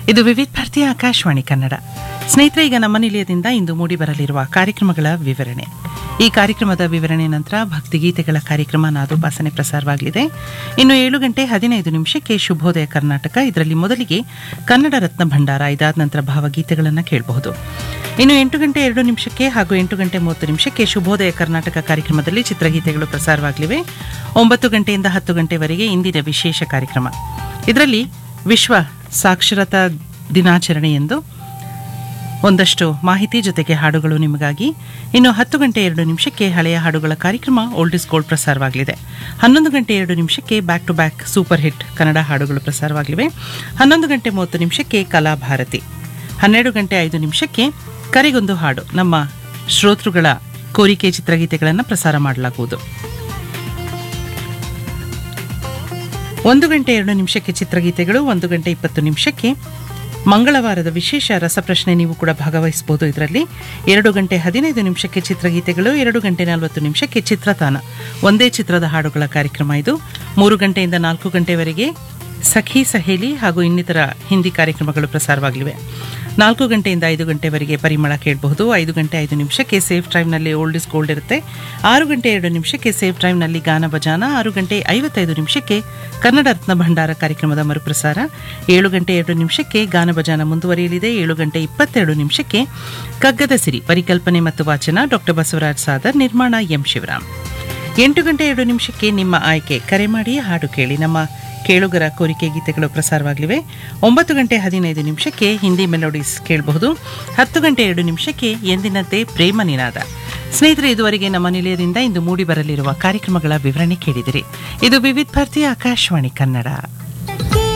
ಇದು ವಿವಿಧ ಭಾರತೀಯ ಆಕಾಶವಾಣಿ ಕನ್ನಡ ಸ್ನೇಹಿತರೆ ಈಗ ನಮ್ಮ ನಿಲಯದಿಂದ ಇಂದು ಮೂಡಿ ಬರಲಿರುವ ಕಾರ್ಯಕ್ರಮಗಳ ವಿವರಣೆ ಈ ಕಾರ್ಯಕ್ರಮದ ವಿವರಣೆ ನಂತರ ಭಕ್ತಿಗೀತೆಗಳ ಕಾರ್ಯಕ್ರಮ ನಾದೋಪಾಸನೆ ಪ್ರಸಾರವಾಗಲಿದೆ ಇನ್ನು ಏಳು ಗಂಟೆ ಹದಿನೈದು ನಿಮಿಷಕ್ಕೆ ಶುಭೋದಯ ಕರ್ನಾಟಕ ಇದರಲ್ಲಿ ಮೊದಲಿಗೆ ಕನ್ನಡ ರತ್ನ ಭಂಡಾರ ಇದಾದ ನಂತರ ಭಾವಗೀತೆಗಳನ್ನು ಕೇಳಬಹುದು ಇನ್ನು ಎಂಟು ಗಂಟೆ ಎರಡು ನಿಮಿಷಕ್ಕೆ ಹಾಗೂ ಎಂಟು ಗಂಟೆ ಮೂವತ್ತು ನಿಮಿಷಕ್ಕೆ ಶುಭೋದಯ ಕರ್ನಾಟಕ ಕಾರ್ಯಕ್ರಮದಲ್ಲಿ ಚಿತ್ರಗೀತೆಗಳು ಪ್ರಸಾರವಾಗಲಿವೆ ಒಂಬತ್ತು ಗಂಟೆಯಿಂದ ಹತ್ತು ಗಂಟೆವರೆಗೆ ಇಂದಿನ ವಿಶೇಷ ಕಾರ್ಯಕ್ರಮ ಇದರಲ್ಲಿ ವಿಶ್ವ ಸಾಕ್ಷರತಾ ದಿನಾಚರಣೆ ಎಂದು ಒಂದಷ್ಟು ಮಾಹಿತಿ ಜೊತೆಗೆ ಹಾಡುಗಳು ನಿಮಗಾಗಿ ಇನ್ನು ಹತ್ತು ಗಂಟೆ ಎರಡು ನಿಮಿಷಕ್ಕೆ ಹಳೆಯ ಹಾಡುಗಳ ಕಾರ್ಯಕ್ರಮ ಓಲ್ಡ್ ಇಸ್ ಗೋಲ್ಡ್ ಪ್ರಸಾರವಾಗಲಿದೆ ಹನ್ನೊಂದು ಗಂಟೆ ಎರಡು ನಿಮಿಷಕ್ಕೆ back to back super hit Kannada ಹಾಡುಗಳು ಪ್ರಸಾರವಾಗಲಿವೆ ಹನ್ನೊಂದು ಗಂಟೆ ಮೂವತ್ತು ನಿಮಿಷಕ್ಕೆ ಕಲಾಭಾರತಿ ಹನ್ನೆರಡು ಗಂಟೆ ಐದು ನಿಮಿಷಕ್ಕೆ ಕರೆಗೊಂದು ಹಾಡು ನಮ್ಮ ಶ್ರೋತೃಗಳ ಕೋರಿಕೆ ಚಿತ್ರಗೀತೆಗಳನ್ನು ಪ್ರಸಾರ ಮಾಡಲಾಗುವುದು ಒಂದು ಗಂಟೆ ಎರಡು ನಿಮಿಷಕ್ಕೆ ಚಿತ್ರಗೀತೆಗಳು ಒಂದು ಗಂಟೆ ಇಪ್ಪತ್ತು ನಿಮಿಷಕ್ಕೆ ಮಂಗಳವಾರದ ವಿಶೇಷ ರಸಪ್ರಶ್ನೆ ನೀವು ಕೂಡ ಭಾಗವಹಿಸಬಹುದು ಇದರಲ್ಲಿ ಎರಡು ಗಂಟೆ ಹದಿನೈದು ನಿಮಿಷಕ್ಕೆ ಚಿತ್ರಗೀತೆಗಳು ಎರಡು ಗಂಟೆ ನಲವತ್ತು ನಿಮಿಷಕ್ಕೆ ಚಿತ್ರತಾನ ಒಂದೇ ಚಿತ್ರದ ಹಾಡುಗಳ ಕಾರ್ಯಕ್ರಮ ಇದು ಮೂರು ಗಂಟೆಯಿಂದ ನಾಲ್ಕು ಗಂಟೆವರೆಗೆ ಸಖಿ ಸಹೇಲಿ ಹಾಗೂ ಇನ್ನಿತರ ಹಿಂದಿ ಕಾರ್ಯಕ್ರಮಗಳು ಪ್ರಸಾರವಾಗಲಿವೆ ನಾಲ್ಕು ಗಂಟೆಯಿಂದ ಐದು ಗಂಟೆವರೆಗೆ ಪರಿಮಳ ಕೇಳಬಹುದು ಐದು ಗಂಟೆ ಐದು ನಿಮಿಷಕ್ಕೆ ಸೇಫ್ ಟೈಮ್ನಲ್ಲಿ ಓಲ್ಡ್ ಇಸ್ ಗೋಲ್ಡ್ ಇರುತ್ತೆ ಆರು ಗಂಟೆ ಎರಡು ನಿಮಿಷಕ್ಕೆ ಸೇಫ್ ಟೈಮ್ನಲ್ಲಿ ಗಾನ ಭಜಾನ ಆರು ಗಂಟೆ ಐವತ್ತೈದು ನಿಮಿಷಕ್ಕೆ ಕನ್ನಡ ರತ್ನ ಭಂಡಾರ ಕಾರ್ಯಕ್ರಮದ ಮರುಪ್ರಸಾರ ಏಳು ಗಂಟೆ ಎರಡು ನಿಮಿಷಕ್ಕೆ ಗಾನ ಭಜಾನ ಮುಂದುವರಿಯಲಿದೆ ಏಳು ಗಂಟೆ ಇಪ್ಪತ್ತೆರಡು ನಿಮಿಷಕ್ಕೆ ಕಗ್ಗದ ಸಿರಿ ಪರಿಕಲ್ಪನೆ ಮತ್ತು ವಾಚನ ಡಾಕ್ಟರ್ ಬಸವರಾಜ್ ಸಾದರ್ ನಿರ್ಮಾಣ ಎಂ ಶಿವರಾಮ್ ಎಂಟು ಗಂಟೆ ಎರಡು ನಿಮಿಷಕ್ಕೆ ನಿಮ್ಮ ಆಯ್ಕೆ ಕರೆ ಮಾಡಿ ಹಾಡು ಕೇಳಿ ನಮ್ಮ ಕೇಳುಗರ ಕೋರಿಕೆ ಗೀತೆಗಳು ಪ್ರಸಾರವಾಗಲಿವೆ ಒಂಬತ್ತು ಗಂಟೆ ಹದಿನೈದು ನಿಮಿಷಕ್ಕೆ ಹಿಂದಿ ಮೆಲೋಡೀಸ್ ಕೇಳಬಹುದು ಹತ್ತು ಗಂಟೆ ಎರಡು ನಿಮಿಷಕ್ಕೆ ಎಂದಿನಂತೆ ಪ್ರೇಮ ನಿನಾದ ಸ್ನೇಹಿತರೆ ಇದುವರೆಗೆ ನಮ್ಮ ನಿಲಯದಿಂದ ಇಂದು ಮೂಡಿ ಬರಲಿರುವ ಕಾರ್ಯಕ್ರಮಗಳ ವಿವರಣೆ ಕೇಳಿದಿರಿ ಇದು ವಿವಿಧ ಭಾರತಿ ಆಕಾಶವಾಣಿ ಕನ್ನಡ